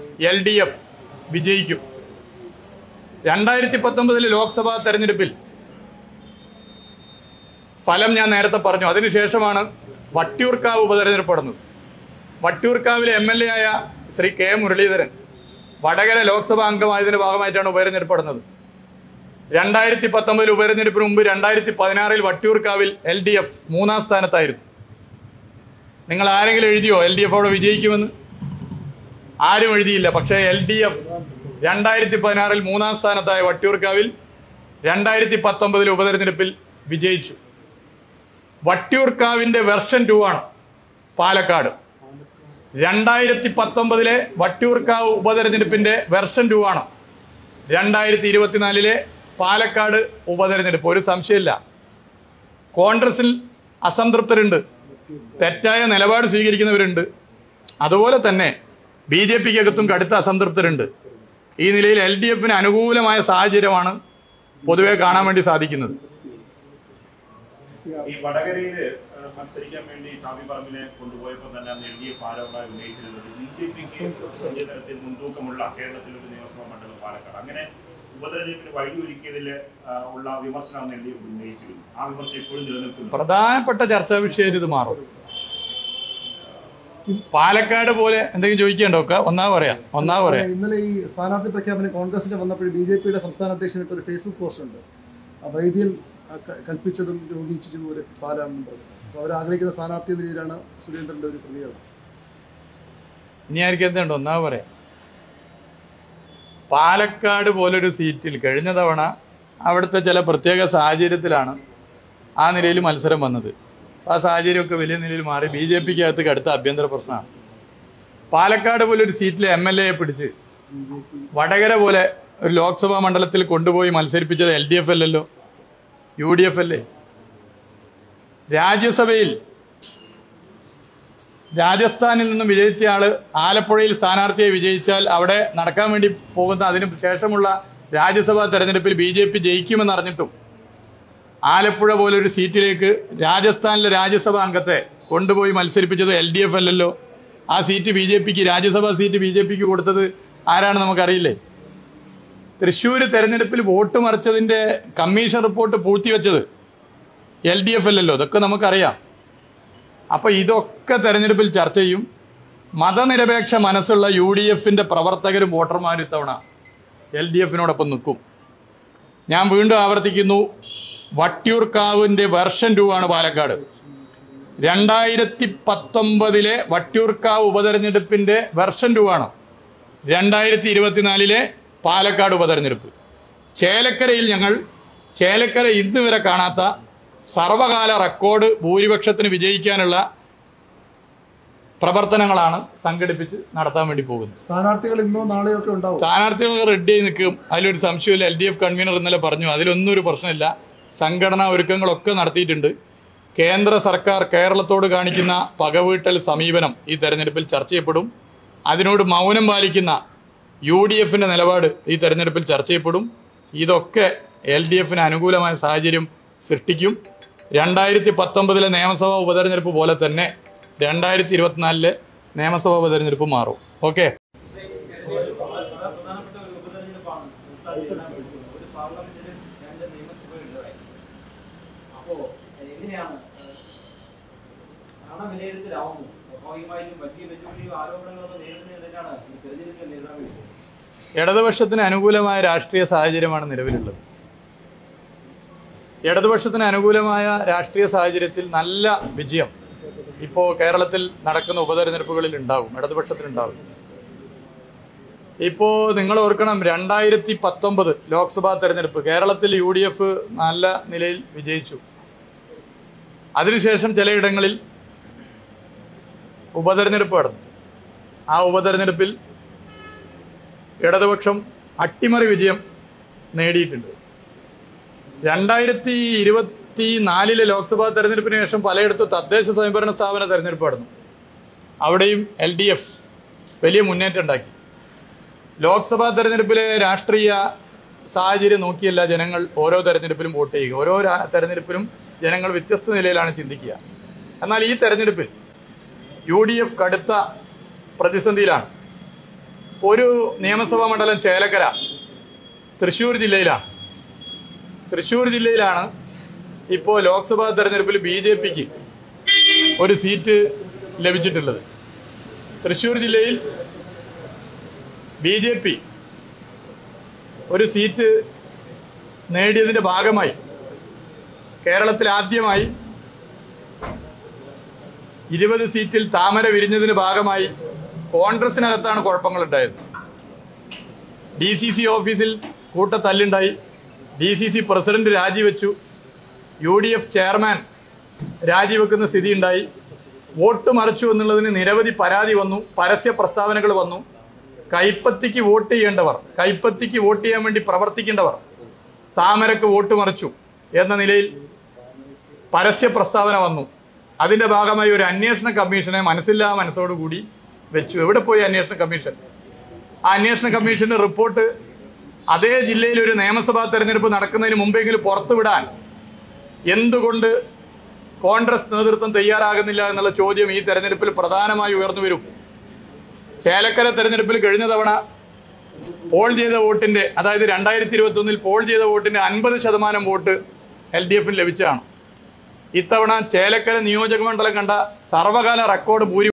L D F വിജയിക്കും രണ്ടായിരത്തി പത്തൊമ്പതിലെ ലോക്സഭാ തെരഞ്ഞെടുപ്പിൽ ഫലം ഞാൻ നേരത്തെ പറഞ്ഞു അതിനുശേഷമാണ് വട്ടിയൂർക്കാവ് ഉപതെരഞ്ഞെടുപ്പ് നടന്നത് വട്ടിയൂർക്കാവിലെ എം എൽ എ ആയ ശ്രീ കെ മുരളീധരൻ വടകര ലോക്സഭാ അംഗമായതിന്റെ ഭാഗമായിട്ടാണ് ഉപതെരഞ്ഞെടുപ്പ് നടന്നത് രണ്ടായിരത്തി പത്തൊമ്പതിൽ ഉപതെരഞ്ഞെടുപ്പിന് മുമ്പ് രണ്ടായിരത്തി പതിനാറിൽ വട്ടിയൂർക്കാവിൽ എൽ ഡി എഫ് മൂന്നാം സ്ഥാനത്തായിരുന്നു നിങ്ങൾ ആരെങ്കിലും എഴുതിയോ എൽ ഡി എഫ് അവിടെ വിജയിക്കുമെന്ന് ആരും എഴുതിയില്ല പക്ഷേ എൽ ഡി എഫ് രണ്ടായിരത്തി പതിനാറിൽ മൂന്നാം സ്ഥാനത്തായ വട്ടിയൂർക്കാവിൽ രണ്ടായിരത്തി പത്തൊമ്പതിൽ ഉപതെരഞ്ഞെടുപ്പിൽ വിജയിച്ചു വട്ടിയൂർക്കാവിന്റെ വെർഷൻ ടു ആണ് പാലക്കാട് രണ്ടായിരത്തി പത്തൊമ്പതിലെ വട്ടിയൂർക്കാവ് ഉപതെരഞ്ഞെടുപ്പിന്റെ വെർഷൻ ടു ആണ് രണ്ടായിരത്തി ഇരുപത്തിനാലിലെ പാലക്കാട് ഉപതെരഞ്ഞെടുപ്പ് ഒരു സംശയമില്ല കോൺഗ്രസിൽ അസംതൃപ്തരുണ്ട് തെറ്റായ നിലപാട് സ്വീകരിക്കുന്നവരുണ്ട് അതുപോലെ തന്നെ ബി ജെ പിക്കകത്തും കടുത്ത അസംതൃപ്തരുണ്ട് ഈ നിലയിൽ എൽ ഡി എഫിന് അനുകൂലമായ സാഹചര്യമാണ് പൊതുവെ കാണാൻ വേണ്ടി സാധിക്കുന്നത് ഈ വടകരയില് ഏഹ്, മത്സരിക്കാൻ വേണ്ടി ഷാഫി പറമ്പിനെ കൊണ്ടുപോയപ്പോൾ തന്നെ അന്ന് എൽ ഡി എഫ് ആരോപണം ഉന്നയിച്ചിരുന്നത് ബി ജെ പിക്ക് വലിയ തരത്തിൽ മുൻതൂക്കമുള്ള കേരളത്തിലൊരു നിയമസഭാ മണ്ഡലം പാലക്കാട് അങ്ങനെ ഉപതെരഞ്ഞെടുപ്പിന് വഴിയൊരുക്കിയതിൽ ആഹ്, ഉള്ള വിമർശനം എൽ ഡി എഫ് ഉന്നയിച്ചിരുന്നു ആ വിമർശനം ഇപ്പോഴും നിലനിൽക്കുന്നു പ്രധാനപ്പെട്ട ചർച്ചാ വിഷയം ഇത് മാറും പാലക്കാട് പോലെ എന്തെങ്കിലും ചോദിക്കണ്ടോ ഒക്കെ ഒന്നാ പറയാം ഒന്നാ പറയാം ഇന്നലെ ഈ സ്ഥാനാർത്ഥി പ്രഖ്യാപനം കോൺഗ്രസിന്റെ വന്നപ്പോൾ ബി ജെ പിയുടെ സംസ്ഥാന അധ്യക്ഷൻ ഇട്ട ഒരു ഫേസ്ബുക്ക് പോസ്റ്റ് ഉണ്ട് ആ വൈദ്യൻ ആ ക- കൽപ്പിച്ചതും രോഗിച്ചതും ഒരു പാലാണെന്നും പറഞ്ഞു അപ്പോൾ അവർ ആഗ്രഹിക്കുന്ന സ്ഥാനാർത്ഥി എന്ന രീതിയിലാണ് സുരേന്ദ്രന്റെ ഒരു പ്രതികരണം ഇനി ആർക്കും എന്തുണ്ടോ ഒന്നാ പറയാം പാലക്കാട് പോലൊരു സീറ്റിൽ കഴിഞ്ഞ തവണ അവിടുത്തെ ചില പ്രത്യേക സാഹചര്യത്തിലാണ് ആ നിലയിൽ മത്സരം വന്നത് ആ സാഹചര്യമൊക്കെ വലിയ നിലയിൽ മാറി ബി ജെ പിക്ക് അകത്ത് കടുത്ത ആഭ്യന്തര പ്രശ്നമാണ് പാലക്കാട് പോലൊരു സീറ്റിലെ എം എൽ എയെ പിടിച്ച് വടകര പോലെ ഒരു ലോക്സഭാ മണ്ഡലത്തിൽ കൊണ്ടുപോയി മത്സരിപ്പിച്ചത് എൽ ഡി എഫ് അല്ലല്ലോ യു ഡി എഫ് അല്ലേ രാജ്യസഭയിൽ രാജസ്ഥാനിൽ നിന്നും വിജയിച്ച ആള് ആലപ്പുഴയിൽ സ്ഥാനാർത്ഥിയെ വിജയിച്ചാൽ അവിടെ നടക്കാൻ വേണ്ടി പോകുന്ന അതിന് ശേഷമുള്ള രാജ്യസഭാ തെരഞ്ഞെടുപ്പിൽ ബി ജെ പി ജയിക്കുമെന്ന് അറിഞ്ഞിട്ടും ആലപ്പുഴ പോലൊരു സീറ്റിലേക്ക് രാജസ്ഥാനിലെ രാജ്യസഭാ അംഗത്തെ കൊണ്ടുപോയി മത്സരിപ്പിച്ചത് എൽ ഡി എഫ് അല്ലല്ലോ ആ സീറ്റ് ബി ജെ പിക്ക് രാജ്യസഭാ സീറ്റ് ബി ജെ പിക്ക് കൊടുത്തത് ആരാണ് നമുക്കറിയില്ലേ തൃശ്ശൂർ തെരഞ്ഞെടുപ്പിൽ വോട്ട് മറിച്ചതിന്റെ കമ്മീഷൻ റിപ്പോർട്ട് പൂഴ്ത്തിവെച്ചത് എൽ ഡി എഫ് അല്ലല്ലോ ഇതൊക്കെ നമുക്കറിയാം അപ്പൊ ഇതൊക്കെ തെരഞ്ഞെടുപ്പിൽ ചർച്ച ചെയ്യും മതനിരപേക്ഷ മനസ്സുള്ള യു ഡി എഫിന്റെ പ്രവർത്തകരും വോട്ടർമാരും ഇത്തവണ എൽ ഡി എഫിനോടൊപ്പം നിൽക്കും ഞാൻ വീണ്ടും ആവർത്തിക്കുന്നു വട്ടിയൂർക്കാവിന്റെ വെർഷൻ ടു ആണ് പാലക്കാട് രണ്ടായിരത്തി പത്തൊമ്പതിലെ വട്ടിയൂർക്കാവ് ഉപതെരഞ്ഞെടുപ്പിന്റെ വെർഷൻ ടു ആണ് രണ്ടായിരത്തി ഇരുപത്തിനാലിലെ പാലക്കാട് ഉപതെരഞ്ഞെടുപ്പ് ചേലക്കരയിൽ ഞങ്ങൾ ചേലക്കര ഇന്ന് വരെ കാണാത്ത സർവകാല റെക്കോർഡ് ഭൂരിപക്ഷത്തിന് വിജയിക്കാനുള്ള പ്രവർത്തനങ്ങളാണ് സംഘടിപ്പിച്ച് നടത്താൻ വേണ്ടി പോകുന്നത് സ്ഥാനാർത്ഥികൾ ഇന്നോ നാളെയോ ഒക്കെ ഉണ്ടാവും സ്ഥാനാർത്ഥികൾ റെഡി ആയി നിൽക്കും അതിലൊരു സംശയമില്ല എൽ ഡി എഫ് കൺവീനർ ഇന്നലെ പറഞ്ഞു അതിലൊന്നും ഒരു പ്രശ്നമില്ല സംഘടനാ ഒരുക്കങ്ങളൊക്കെ നടത്തിയിട്ടുണ്ട് കേന്ദ്ര സർക്കാർ കേരളത്തോട് കാണിക്കുന്ന പകവീട്ടൽ സമീപനം ഈ തെരഞ്ഞെടുപ്പിൽ ചർച്ച ചെയ്യപ്പെടും അതിനോട് മൗനം പാലിക്കുന്ന യു ഡി എഫിന്റെ നിലപാട് ഈ തെരഞ്ഞെടുപ്പിൽ ചർച്ച ചെയ്യപ്പെടും ഇതൊക്കെ എൽ ഡി എഫിന് അനുകൂലമായ സാഹചര്യം സൃഷ്ടിക്കും രണ്ടായിരത്തി പത്തൊമ്പതിലെ നിയമസഭാ ഉപതെരഞ്ഞെടുപ്പ് പോലെ തന്നെ രണ്ടായിരത്തി ഇരുപത്തിനാലിലെ നിയമസഭാ ഉപതെരഞ്ഞെടുപ്പ് മാറും ഓക്കെ പ്രധാനപ്പെട്ട ഒരു ഉപതെരഞ്ഞെടുപ്പാണ് മുപ്പതാം തീയതി നടക്കാൻ പോകുന്നത്. ഒരു പാർലമെന്റിലും രണ്ട് നിയമസഭകളിലുമായി അപ്പോ എങ്ങനെയാണ് ഏഹ്, ഭരണ വിലയിരുത്തലാവുന്നു സ്വാഭാവികമായിട്ടും വലിയ വെല്ലുവിളിയും ആരോപണങ്ങളൊക്കെ നേരിടുന്നതിനാണ് ഈ തെരഞ്ഞെടുപ്പിനെ നേരിടാൻ വേണ്ടി ഇടതുപക്ഷത്തിന് അനുകൂലമായ രാഷ്ട്രീയ സാഹചര്യമാണ് നിലവിലുള്ളത് ഇടതുപക്ഷത്തിന് അനുകൂലമായ രാഷ്ട്രീയ സാഹചര്യത്തിൽ നല്ല വിജയം ഇപ്പോൾ കേരളത്തിൽ നടക്കുന്ന ഉപതെരഞ്ഞെടുപ്പുകളിൽ ഉണ്ടാകും ഇടതുപക്ഷത്തിനുണ്ടാകും ഇപ്പോൾ നിങ്ങൾ ഓർക്കണം രണ്ടായിരത്തി പത്തൊമ്പത് ലോക്സഭാ തെരഞ്ഞെടുപ്പ് കേരളത്തിൽ യു ഡി എഫ് നല്ല നിലയിൽ വിജയിച്ചു അതിനുശേഷം ചിലയിടങ്ങളിൽ ഉപതെരഞ്ഞെടുപ്പ് നടന്നു ആ ഉപതെരഞ്ഞെടുപ്പിൽ ഇടതുപക്ഷം അട്ടിമറി വിജയം നേടിയിട്ടുണ്ട് രണ്ടായിരത്തി ഇരുപത്തി നാലിലെ ലോക്സഭാ തെരഞ്ഞെടുപ്പിന് ശേഷം പലയിടത്തും തദ്ദേശ സ്വയംഭരണ സ്ഥാപന തെരഞ്ഞെടുപ്പ് നടന്നു അവിടെയും എൽ ഡി എഫ് വലിയ മുന്നേറ്റം ഉണ്ടാക്കി ലോക്സഭാ തെരഞ്ഞെടുപ്പിലെ രാഷ്ട്രീയ സാഹചര്യം നോക്കിയല്ല ജനങ്ങൾ ഓരോ തെരഞ്ഞെടുപ്പിലും വോട്ട് ചെയ്യുക ഓരോ രാ- തെരഞ്ഞെടുപ്പിലും ജനങ്ങൾ വ്യത്യസ്ത നിലയിലാണ് ചിന്തിക്കുക എന്നാൽ ഈ തെരഞ്ഞെടുപ്പിൽ യു ഡി എഫ് കടുത്ത പ്രതിസന്ധിയിലാണ് ഒരു നിയമസഭാ മണ്ഡലം ചേലക്കര തൃശ്ശൂർ ജില്ലയിലാണ് തൃശ്ശൂർ ജില്ലയിലാണ് ഇപ്പോൾ ലോക്സഭാ തെരഞ്ഞെടുപ്പിൽ ബി ജെ പിക്ക് ഒരു സീറ്റ് ലഭിച്ചിട്ടുള്ളത് തൃശ്ശൂർ ജില്ലയിൽ ബി ജെ പി ഒരു സീറ്റ് നേടിയതിൻ്റെ ഭാഗമായി കേരളത്തിൽ ആദ്യമായി ഇരുപത് സീറ്റിൽ താമര വിരിഞ്ഞതിന് ഭാഗമായി കോൺഗ്രസിനകത്താണ് കുഴപ്പങ്ങളുണ്ടായത് ഡി സി സി ഓഫീസിൽ കൂട്ടത്തല്ലുണ്ടായി ഡി സി സി പ്രസിഡന്റ് രാജിവെച്ചു യു ഡി എഫ് ചെയർമാൻ രാജിവെക്കുന്ന സ്ഥിതിയുണ്ടായി വോട്ട് മറിച്ചു എന്നുള്ളതിന് നിരവധി പരാതി വന്നു പരസ്യ പ്രസ്താവനകൾ വന്നു കൈപ്പത്തിക്ക് വോട്ട് ചെയ്യേണ്ടവർ കൈപ്പത്തിക്ക് വോട്ട് ചെയ്യാൻ വേണ്ടി പ്രവർത്തിക്കേണ്ടവർ താമരക്ക് വോട്ട് മറിച്ചു എന്ന നിലയിൽ പരസ്യ പ്രസ്താവന വന്നു അതിന്റെ ഭാഗമായി ഒരു അന്വേഷണ കമ്മീഷനെ മനസ്സില്ലാ മനസ്സോടുകൂടി വെച്ചു എവിടെ പോയി അന്വേഷണ കമ്മീഷൻ ആ അന്വേഷണ കമ്മീഷന്റെ റിപ്പോർട്ട് അതേ ജില്ലയിൽ ഒരു നിയമസഭാ തെരഞ്ഞെടുപ്പ് നടക്കുന്നതിന് മുമ്പെങ്കിലും പുറത്തുവിടാൻ എന്തുകൊണ്ട് കോൺഗ്രസ് നേതൃത്വം തയ്യാറാകുന്നില്ല എന്നുള്ള ചോദ്യം ഈ തെരഞ്ഞെടുപ്പിൽ പ്രധാനമായി ഉയർന്നു വരും ചേലക്കര തെരഞ്ഞെടുപ്പിൽ കഴിഞ്ഞ തവണ പോൾ ചെയ്ത വോട്ടിന്റെ അതായത് രണ്ടായിരത്തി ഇരുപത്തി ഒന്നിൽ പോൾ ചെയ്ത വോട്ടിന്റെ അൻപത് ശതമാനം വോട്ട് എൽ ഡി എഫിന് ലഭിച്ചതാണ് ഇത്തവണ ചേലക്കര നിയോജക മണ്ഡലം കണ്ട സർവകാല റെക്കോർഡ് ഭൂരി